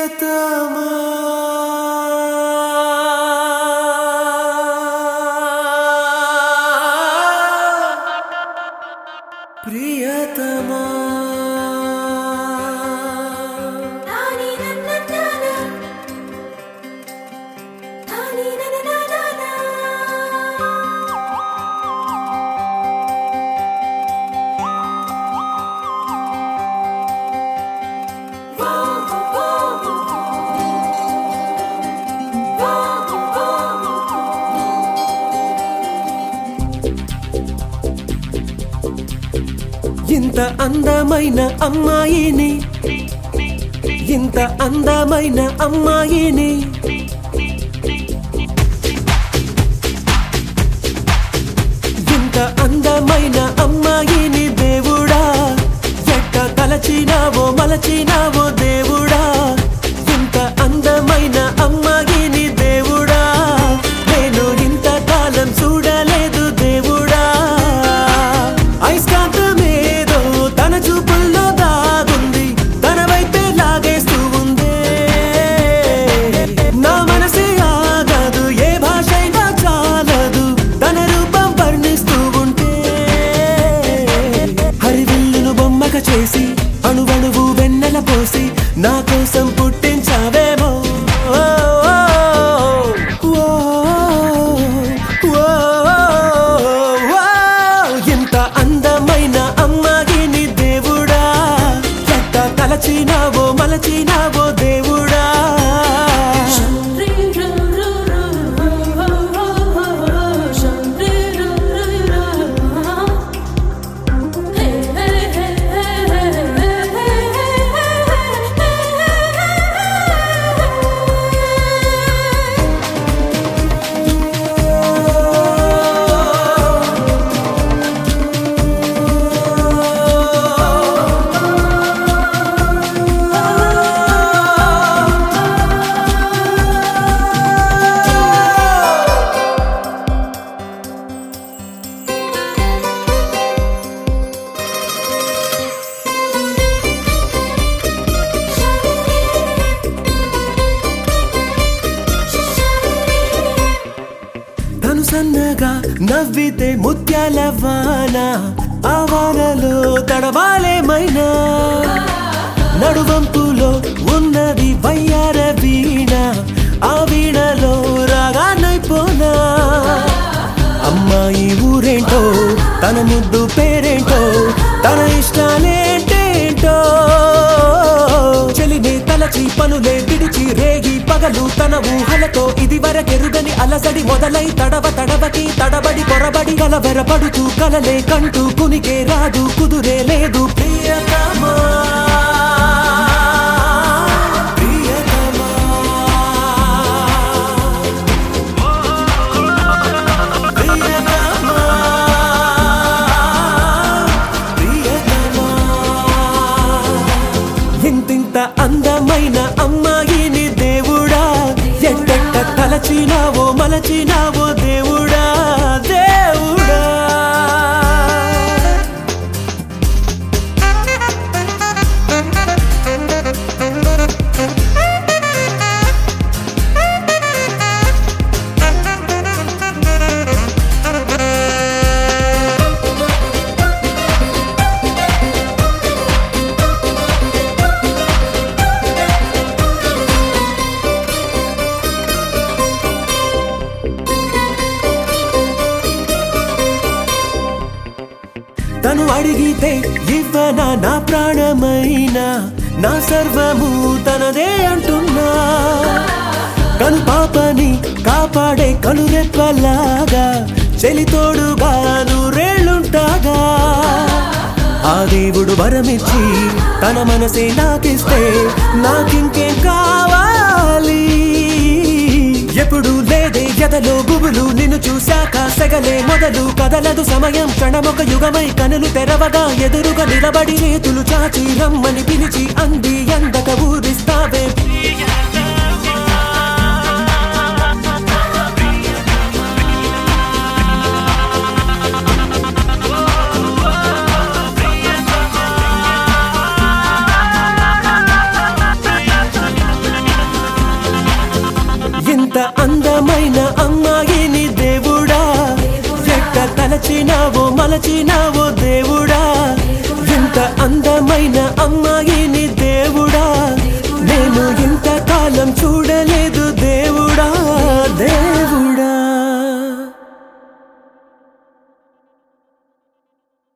ప్రియతమా ప్రియతమా తాని నన్న నానా తాని నన్న నానా వా వా వా వా ఇంత అందమైన అమ్మాయిని ఇంత అందమైన అమ్మాయిని ఇంత అందమైన అమ్మాయిని దేవుడా ఎట్ట తలచినావో మలచినావో దేవుడా ఇంత అందమైన అమ్మాయిని దేవుడా నేను ఇంతకాలం చూడలేదు దేవుడా ఐస్కాంతమేదో తన చూపుల్లో దాగుంది తన వైపే లాగేస్తూ ఉందే నా మనసే ఆగదు ఏ భాషైనా చాలదు తన రూపం వర్ణిస్తూ ఉంటే హరివిల్లును బొమ్మక చేసి అణువణువు వెన్నెల పోసి నా కోసం పుట్టించావేమో ఓ, ఓ, ఓ, ఓ, ఇంత అందమైన అమ్మాయిని దేవుడా ఎట్ట తలచినావో మలచినావో దేవుడా రీ రు రు రు షంరి రు రు రు హే హే హే హే తను సన్నగా నవ్వితే ముత్యాల వాన ఆ వానలో తడవాలేమైనా నడువంపులో ఉన్నది వయ్యార వీణ ఆ వీణలో రాగానైపోనా అమ్మాయి ఊరేంటో తన ముద్దు పేరేంటో తన ఇష్టాలేంటేంటో చెలినే తలచి పనులే విడిచి రేగి పగలు తన ఊహలతో ఇది వరకెరుగని అలసడి మొదలై తడవ తడవకి తడబడి పొరబడి కలవెరపడుతూ కలలే కంటూ కునికే రాదు కుదురే లేదు ప్రియతమా ప్రియతమా ప్రియతమా ప్రియతమా ఇంతింత అందమైన అమ్మాయిని దేవుడా ఎట్టెట్ట తలచినావో మలచినావో దేవుడా దేవుడా తను అడిగితే ఇవ్వనా నా ప్రాణమైన నా సర్వము తనదే అంటున్నా కను పాపని కాపాడే కనురెప్పలాగా చెలితోడుగా నూరేళ్ళుంటాగా ఆ దేవుడు వరమిచ్చి తన మనసే నాకిస్తే నాకింకేం కావాలి ఎప్పుడు లేదే ఎదలో గుబులు నిన్ను చూశాక సెగలే మొదలు కదలదు సమయం క్షణమొక యుగమై కనులు తెరవగా ఎదురుగా నిలబడి చేతులు చాచి రమ్మని పిలిచి అంది అందక ఊరిస్తావే అందమైన అమ్మాయిని దేవుడా ఎట్ట తలచినావో మలచినావో దేవుడా ఎంత అందమైన అమ్మాయి